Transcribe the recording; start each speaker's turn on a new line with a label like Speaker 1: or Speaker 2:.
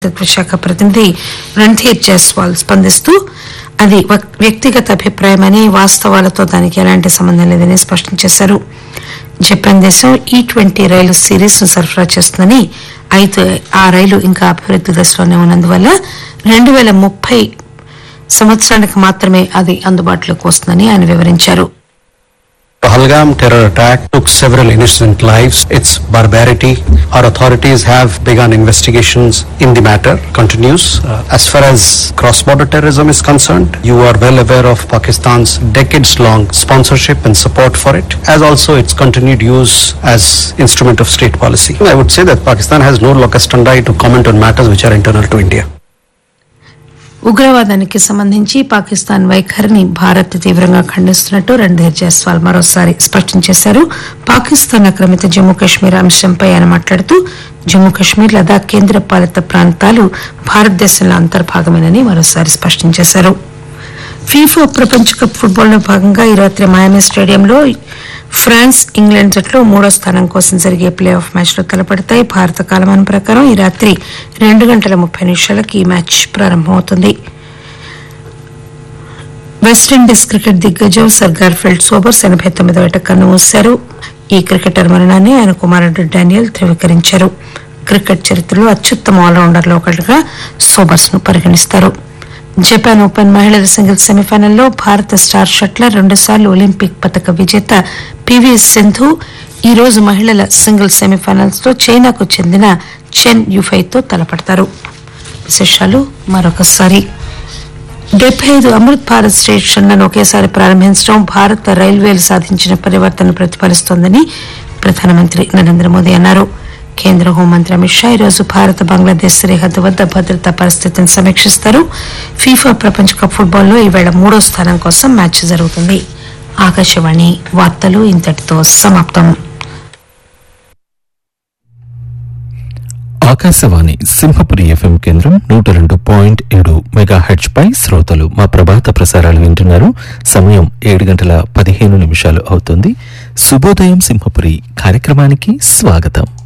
Speaker 1: మంత్రిత్వ శాఖ ప్రతినిధి రణ్ధీర్ జైస్వాల్ స్పందిస్తూ అది వక్- వ్యక్తిగత అభిప్రాయమని వాస్తవాలతో దానికి ఎలాంటి సంబంధం లేదని స్పష్టం చేశారు జపాన్ దేశం ఈ ట్వంటీ రైలు సిరీస్ ను సరఫరా చేస్తుందని అయితే ఆ రైలు ఇంకా అభివృద్ది దశలోనే ఉన్నందువల్ల రెండు వేల ముప్పై సంవత్సరానికి మాత్రమే అది అందుబాటులోకి వస్తుందని ఆయన వివరించారు
Speaker 2: Pahalgam terror attack took several innocent lives. Its barbarity. Our authorities have begun investigations in the matter. Continues. Uh, as far as cross-border terrorism is concerned, you are well aware of Pakistan's decades-long sponsorship and support for it, as also its continued use as instrument of state policy. I would say that Pakistan has no locus standi to comment on matters which are internal to India.
Speaker 1: ఉగ్రవాదానికి సంబంధించి పాకిస్తాన్ వైఖరిని భారత్ తీవ్రంగా ఖండిస్తున్నట్టు రణ్ధీర్ జైస్వాల్ మరోసారి స్పష్టం చేశారు పాకిస్తాన్ ఆక్రమిత జమ్మూ కాశ్మీర్ అంశంపై ఆయన మాట్లాడుతూ జమ్మూ కాశ్మీర్ లదాఖ్ కేంద్ర పాలిత ప్రాంతాలు భారతదేశంలో అంతర్భాగమేనని మరోసారి స్పష్టం చేశారు ఫీఫా ప్రపంచ కప్ ఫుట్బాల్లో భాగంగా ఈ రాత్రి మయామి స్టేడియంలో ఫ్రాన్స్ ఇంగ్లాండ్ జట్లు మూడో స్థానం కోసం జరిగే ప్లే ఆఫ్ మ్యాచ్ లో తలపడతాయి భారత కాలమానం ప్రకారం ఈ రాత్రి రెండు గంటల ముప్పై నిమిషాలకు ఈ మ్యాచ్ ప్రారంభమవుతుంది వెస్టిండీస్ క్రికెట్ దిగ్గజం సర్గార్ ఫెల్డ్ సోబర్స్ ఎనభై తొమ్మిదో ఏట కన్ను మూశారు ఈ క్రికెటర్ మరణాన్ని ఆయన కుమారుడు డానియల్ ధృవీకరించారు క్రికెట్ చరిత్రలో అత్యుత్తమ ఆల్రౌండర్లో ఒకటిగా సోబర్స్ ను పరిగణిస్తారు జపాన్ ఓపెన్ మహిళల సింగిల్స్ సెమీఫైనల్లో భారత స్టార్ షట్లర్ రెండుసార్లు ఒలింపిక్ పతక విజేత పివి సింధు ఈ రోజు మహిళల సింగిల్స్ సెమీఫైనల్స్ లో చైనాకు చెందిన చెన్ యుఫైతో తలపడతారు విశేషాలు మరొకసారి డెబ్బై ఐదు అమృత్ భారత్ స్టేషన్లను ఒకేసారి ప్రారంభించడం భారత రైల్వేలు సాధించిన పరివర్తన ప్రతిఫలిస్తోందని ప్రధానమంత్రి నరేంద్ర మోదీ అన్నారు కేంద్ర హోంమంత్రి అమిత్ షా ఈరోజు భారత బంగ్లాదేశ్ సరిహద్దు వద్ద భద్రతా పరిస్థితిని సమీక్షిస్తారు ఫీఫా ప్రపంచ కప్ ఫుట్బాల్లో ఈవేళ మూడో స్థానం కోసం మ్యాచ్ జరుగుతుంది ఆకాశవాణి వార్తలు ఇంతటితో సమాప్తం
Speaker 3: ఆకాశవాణి సింహపురి ఎఫ్ఎం కేంద్రం నూట రెండు పాయింట్ ఏడు మెగా హెడ్జ్ పై శ్రోతలు మా ప్రభాత ప్రసారాలు వింటున్నారు సమయం ఏడు గంటల పదిహేను నిమిషాలు అవుతుంది శుభోదయం సింహపురి కార్యక్రమానికి స్వాగతం